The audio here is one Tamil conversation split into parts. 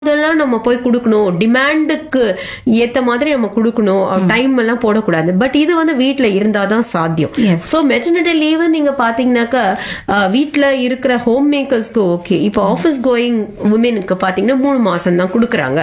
இதெல்லாம் நம்ம போய் கொடுக்கணும் டிமாண்டுக்கு ஏத்த மாதிரி நம்ம கொடுக்கணும் டைம் எல்லாம் போடக்கூடாது பட் இது வந்து வீட்ல இருந்தாதான் சாத்தியம் Yes. சோ மெட்டர்னிட்டி லீவ் நீங்க பாத்தீங்கன்னாக்கா அஹ், வீட்ல இருக்கிற ஹோம் மேக்கர்ஸ்க்கு ஓகே இப்போ ஆபீஸ் கோயிங் உமனுக்கு பாத்தீங்கன்னா மூணு மாசம் தான் கொடுக்கறாங்க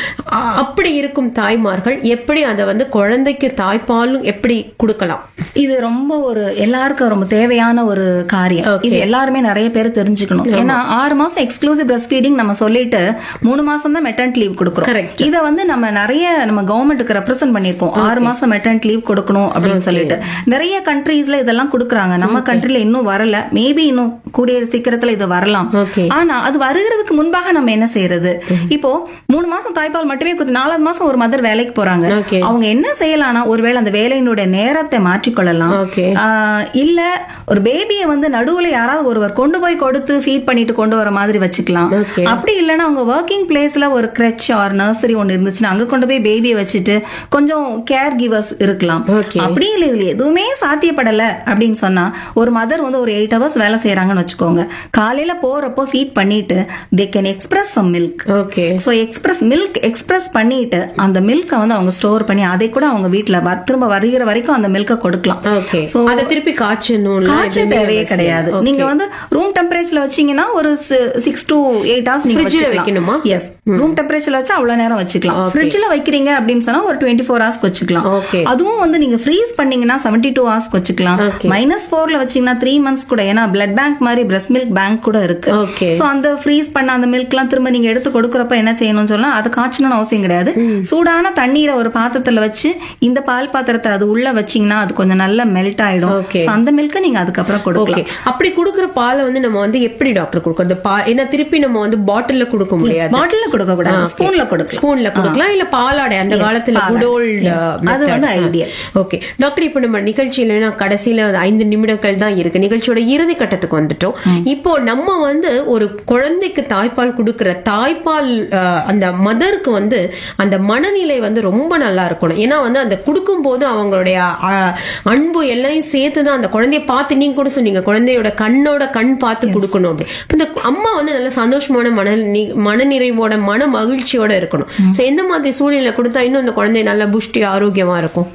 அ- அப்படி இருக்கும் தாய்மார்கள் எப்படி அதை வந்து குழந்தைக்கு தாய்ப்பாலும் எப்படி கொடுக்கலாம் இது ரொம்ப ஒரு எல்லாருக்கும் ரொம்ப தேவையான ஒரு காரியம் Okay. இது எல்லாருமே நிறைய பேர் தெரிஞ்சுக்கணும் ஏன்னா ஆறு மாசம் எக்ஸ்க்ளூசிவ் பிரஸ்ட் ஃபீடிங் நம்ம சொல்லிட்டு மூணு மாசம் தான் மெட்டர்னிட்டி லீவ் கொடுக்குறோம் Correct. இத வந்து நம்ம நிறைய நம்ம கவர்மெண்ட்டுக்கு ரெப்ரசென்ட் பண்ணிருக்கோம் ஆறு மாசம் மெட்டர்னிட்டி லீவ் கொடுக்கணும் அப்படின்னு சொல்லிட்டு நிறைய கண்ட்ரீஸ்ல இதெல்லாம் கொடுக்குறாங்க நம்ம கண்ட்ரில இன்னும் வரல மேபி இன்னும் கூடிய சீக்கிரத்துல இது வரலாம் Okay. ஆனா அது வருகிறதுக்கு முன்பாக நம்ம என்ன செய்யறது இப்போ மூணு மாசம் தாய்ப்பால் மட்டுமே கொடுத்து நாலாவது மாசம் ஒரு மதர் வேலைக்கு போறாங்க Okay. அவங்க என்ன செய்யலாம்னா ஒருவேளை அந்த வேலையினுடைய நேரத்தை மாற்றிக்கொள்ளலாம் Okay. ஆஹ் இல்ல ஒரு பேபியை வந்து நடுவுல யாராவது ஒருவர் கொண்டு போய் கொடுத்து ஃபீட் பண்ணிட்டு கொண்டு வர மாதிரி வச்சுக்கலாம் Okay. அப்படி இல்லைன்னா அவங்க ஒர்க்கிங் பிளேஸ்ல ஒரு கிரெச் ஆர் நர்சரி ஒன்னு இருந்துச்சுன்னா அங்க கொண்டு போய் பேபியை வச்சுட்டு கொஞ்சம் கேர் கிவர்ஸ் இருக்கலாம் Okay. அப்படி இல்ல இதுல எதுவுமே சாத்தியப்படல அப்படின்னு சொன்னா ஒரு மதர் வந்து ஒரு எயிட் ஹவர்ஸ் வேலை செய்யறாங்கன்னு வச்சுக்கோங்க காலையில போறப்போ ஃபீட் பண்ணிட்டு they can express some milk okay so express milk express பண்ணிட்டு அந்த மில்கை வந்து அவங்க ஸ்டோர் பண்ணி அதை கூட அவங்க வீட்ல வ- திரும்ப வருகிற வரைக்கும் அந்த மில்கை கொடுக்கலாம் ஓகே So, அதை திருப்பி காய்ச்சணும் காய்ச்ச தேவையே கிடையாது நீங்க வந்து ரூம் டெம்பரேச்சர்ல வச்சீங்கன்னா ஒரு சிக்ஸ் டு எயிட் ஹவர்ஸ் நீங்க Fridge ல வைக்கணுமா? எஸ் ரூம் டெம்பரேச்சர்ல வச்சா அவ்வளவு நேரம் வச்சுக்கலாம் ஃப்ரிட்ஜ்ல வைக்கிறீங்க அப்படின்னு சொன்னா ஒரு டுவெண்ட்டி ஃபோர் ஹவர்ஸ் வச்சுக்கலாம் Okay. அதுவும் வந்து நீங்க ஃப்ரீஸ் பண்ணீங்கன்னா செவன்டி டூ ஹவர்ஸ் வச்சுக்கலாம் Okay. மைனஸ் ஃபோர்ல வச்சீங்கன்னா த்ரீ மந்த்ஸ் கூட ஏன்னா பிளட் பேங்க் மாதிரி பிரஸ்ட் மில்க் பேங்க் கூட இருக்கு Okay. சோ அந்த ஃப்ரீஸ் பண்ண அந்த மில்க்லாம் திரும்ப நீங்க எடுத்து கொடுக்கறப்ப என்ன செய்யணும்னு சொன்னா அது காய்ச்சணும்னு அவசியம் கிடையாது சூடான தண்ணீரை ஒரு பாத்திரத்துல வச்சு இந்த பால் பாத்திரத்தை அது உள்ள வச்சீங்கன்னா அது கொஞ்சம் நல்லா மெல்ட் ஆயிடும் Okay. So அந்த மில்க் நீங்க அதுக்கப்புறம் கொடுக்கலாம் ஓகே அப்படி குடுக்குற பாலை வந்து நம்ம வந்து எப்படி டாக்டர் கொடுக்கறது பா ஏன்னா திருப்பி நம்ம வந்து பாட்டில்ல கொடுக்க முடியாது பாட்டில்ல கொடுக்க கூடாது ஸ்பூன்ல கொடுக்கலாம் ஸ்பூன்ல கொடுக்கலாம் இல்ல பாலாடை அந்த காலத்துல பாலாடை. Good old Yes. அது வந்து ideal. ஓகே டாக்டர் இப்போ நம்ம நிகழ்ச்சியில நான் கடைசியில ஒரு ஐந்து நிமிடங்கள் தான் இருக்கு நிகழ்ச்சியோட இறுதி கட்டத்துக்கு வந்துட்டோம் இப்போ நம்ம வந்து ஒரு குழந்தைக்கு தாய்ப்பால் கொடுக்கிற தாய்ப்பால் அஹ், அந்த மதருக்கு வந்து அந்த மனநிலை வந்து ரொம்ப நல்லா இருக்கணும் ஏன்னா வந்து அந்த கொடுக்கும் போது அவங்களுடைய அஹ், அன்பு எல்லாம் சேர்த்து தான் அந்த குழந்தைய பார்த்து நீங்க கூட சொன்னீங்க குழந்தையோட கண்ணோட கண் பார்த்து கொடுக்கணும் அப்படி இந்த அம்மா வந்து நல்ல சந்தோஷமான மன நி- மனநிறைவோட மன மகிழ்ச்சியோட இருக்கணும் சோ எந்த மாதிரி சூழ்நிலை கொடுத்தா இன்னும் அந்த குழந்தை நல்ல புஷ்டி ஆரோக்கியமா இருக்கும்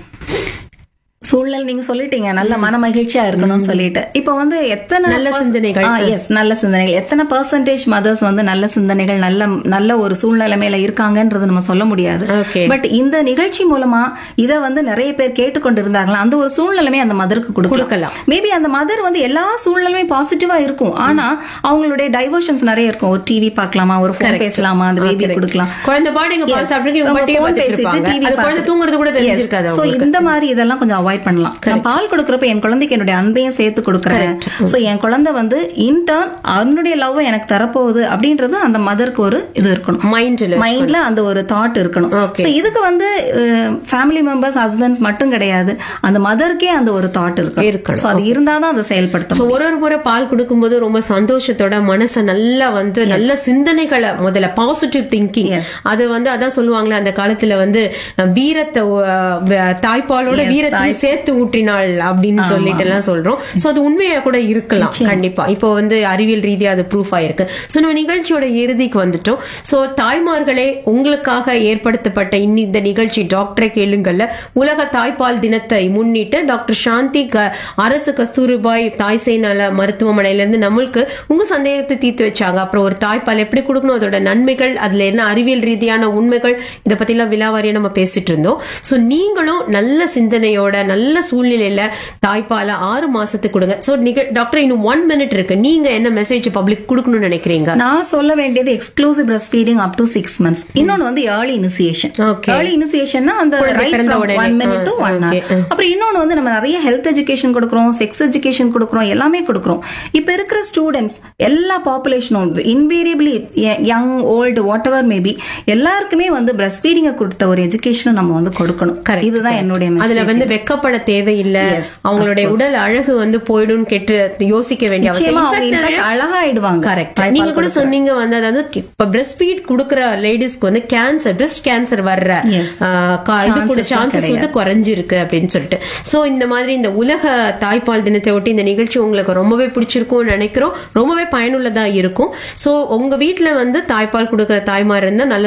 சூழல் நீங்க சொல்லிட்டீங்க நல்ல மன மகிழ்ச்சியா இருக்கணும்னு சொல்லிட்டு இப்போ வந்து எத்தனை நல்ல pers- சிந்தனைகள். ஆ, yes, நல்ல சிந்தனைகள் எத்தனை பர்சன்டேஜ் மதர்ஸ் வந்து நல்ல சிந்தனைகள் நல்ல நல்ல ஒரு சூழ்நிலைமையில இருக்காங்கன்றது நம்ம சொல்ல முடியாது Okay. பட் இந்த நிகழ்ச்சி மூலமா இத வந்து நிறைய பேர் கேட்டுக்கொண்டு இருந்தாங்களா அந்த ஒரு சூழ்நிலைமை அந்த மதருக்கு கொடுக்கலாம். கொடுக்கலாம் மேபி அந்த மதர் வந்து எல்லா சூழ்நிலையும் பாசிட்டிவா இருக்கும் ஆனா அவங்களுடைய டைவர்ஷன்ஸ் நிறைய இருக்கும் ஒரு டிவி பார்க்கலாமா ஒரு போன் பேசலாமா அந்த பேபி கொடுக்கலாம் குழந்தை பாடு எங்க பால் சாப்பிட்டு இவங்க பாட்டியே பார்த்துட்டு இருப்பாங்க அது குழந்தை தூங்குறது கூட தெரிஞ்சிருக்காது சோ அவங்களுக்கு இந்த மாதிரி இதெல்லாம் கொஞ்சம் அவாய்ட் பண்ணலாம் நான் பால் கொடுக்கறப்ப என் குழந்தைக்கு என்னுடைய அன்பையும் சேர்த்து கொடுக்கறேன் சோ என் குழந்தை வந்து இன்டர்ன் அவனுடைய லவ் எனக்கு தரப்போகுது அப்படின்றது அந்த மதருக்கு ஒரு இது இருக்கணும் மைண்ட்ல மைண்ட்ல அந்த ஒரு தாட் இருக்கணும் Okay. சோ இதுக்கு வந்து ஃபேமிலி மெம்பர்ஸ் ஹஸ்பண்ட்ஸ் மட்டும் கிடையாது அந்த மதருக்கே அந்த ஒரு தாட் இருக்கணும் இருக்கணும். சோ அது இருந்தாதான் அதை செயல்படுத்த சோ ஒரு ஒரு முறை பால் கொடுக்கும்போது ரொம்ப சந்தோஷத்தோட மனசை நல்லா வந்து நல்ல சிந்தனைகளை முதல்ல பாசிட்டிவ் திங்கிங் Yes. அது வந்து அதான் சொல்லுவாங்களே அந்த காலத்துல வந்து அஹ், வீரத்தை அஹ், வ- தாய்ப்பாலோட Yes, வீரத்தையும் சேர்த்து ஊற்றினாள் அப்படின்னு சொல்லிட்டு எல்லாம் சொல்றோம் சோ அது உண்மையா கூட இருக்கலாம் கண்டிப்பா இப்போ வந்து அறிவியல் ரீதியா அது ப்ரூஃப் ஆயிருக்கு சோ நம்ம நிகழ்ச்சியோட இறுதிக்கு வந்துட்டோம் சோ தாய்மார்களே உங்களுக்காக ஏற்படுத்தப்பட்ட இன்னி இந்த நிகழ்ச்சி டாக்டரை கேளுங்கள்ல உலக தாய்ப்பால் தினத்தை முன்னிட்டு டாக்டர் சாந்தி க- அரசு கஸ்தூரிபாய் தாய் சேய் நல மருத்துவமனையில இருந்து நம்மளுக்கு உங்க சந்தேகத்தை தீர்த்து வச்சாங்க அப்புறம் ஒரு தாய்ப்பால் எப்படி கொடுக்கணும் அதோட நன்மைகள் அதுல என்ன அறிவியல் ரீதியான உண்மைகள் இத பத்தி எல்லாம் விலாவாரியா நம்ம பேசிட்டு இருந்தோம் சோ நீங்களும் நல்ல சிந்தனையோட நல்ல சூழ்நிலையில தாய்ப்பால ஆறு மாசத்துக்கு கொடுங்க சோ டாக்டர் இன்னும் ஒன் மினிட் இருக்கு நீங்க என்ன மெசேஜ் பப்ளிக் கொடுக்கணும்னு நினைக்கிறீங்க நான் சொல்ல வேண்டியது exclusive breast feeding up to six months இன்னொன்னு வந்து ஏர்லி இனிசியேஷன் Okay. ஏர்லி இனிசியேஷன்னா அந்த குழந்தை பிறந்த உடனே. ஒன் மினிட் டு ஆ, ஒன் okay. அப்புறம் இன்னொன்னு வந்து நம்ம நிறைய ஹெல்த் எஜுகேஷன் கொடுக்குறோம் செக்ஸ் எஜுகேஷன் கொடுக்குறோம் எல்லாமே கொடுக்குறோம் இப்ப இருக்கிற ஸ்டூடெண்ட்ஸ் எல்லா பாப்புலேஷனும் invariably young old whatever maybe எல்லாருக்குமே வந்து பிரஸ்ட் ஃபீடிங்கை கொடுத்த ஒரு எஜுகேஷனும் நம்ம வந்து கொடுக்கணும் Correct, இதுதான் என்னுடைய அதுல message. வந்து வெக்கப்பட பயப்பட தேவையில்லை Yes, அவங்களுடைய உடல் அழகு வந்து போயிடும் கெட்டு யோசிக்க வேண்டிய அவசியம் நிச்சயமா அவங்க In fact, in fact அழகாயிடுவாங்க கரெக்ட் நீங்க கூட சொன்னீங்க வந்து அதாவது இப்ப பிரஸ்ட் ஃபீட் குடுக்கற லேடிஸ்க்கு வந்து கேன்சர் பிரஸ்ட் கேன்சர் வர்ற Yes. ஆஹ், கா- இது கூட Chances சான்சஸ் வந்து குறைஞ்சிருக்கு அப்படின்னு சொல்லிட்டு சோ இந்த மாதிரி இந்த உலக தாய்ப்பால் தினத்தை ஒட்டி இந்த நிகழ்ச்சி உங்களுக்கு ரொம்பவே பிடிச்சிருக்கும்னு நினைக்கிறோம் ரொம்பவே பயனுள்ளதா இருக்கும் சோ உங்க வீட்ல வந்து தாய்ப்பால் கொடுக்கற தாய்மார் இருந்தா நல்ல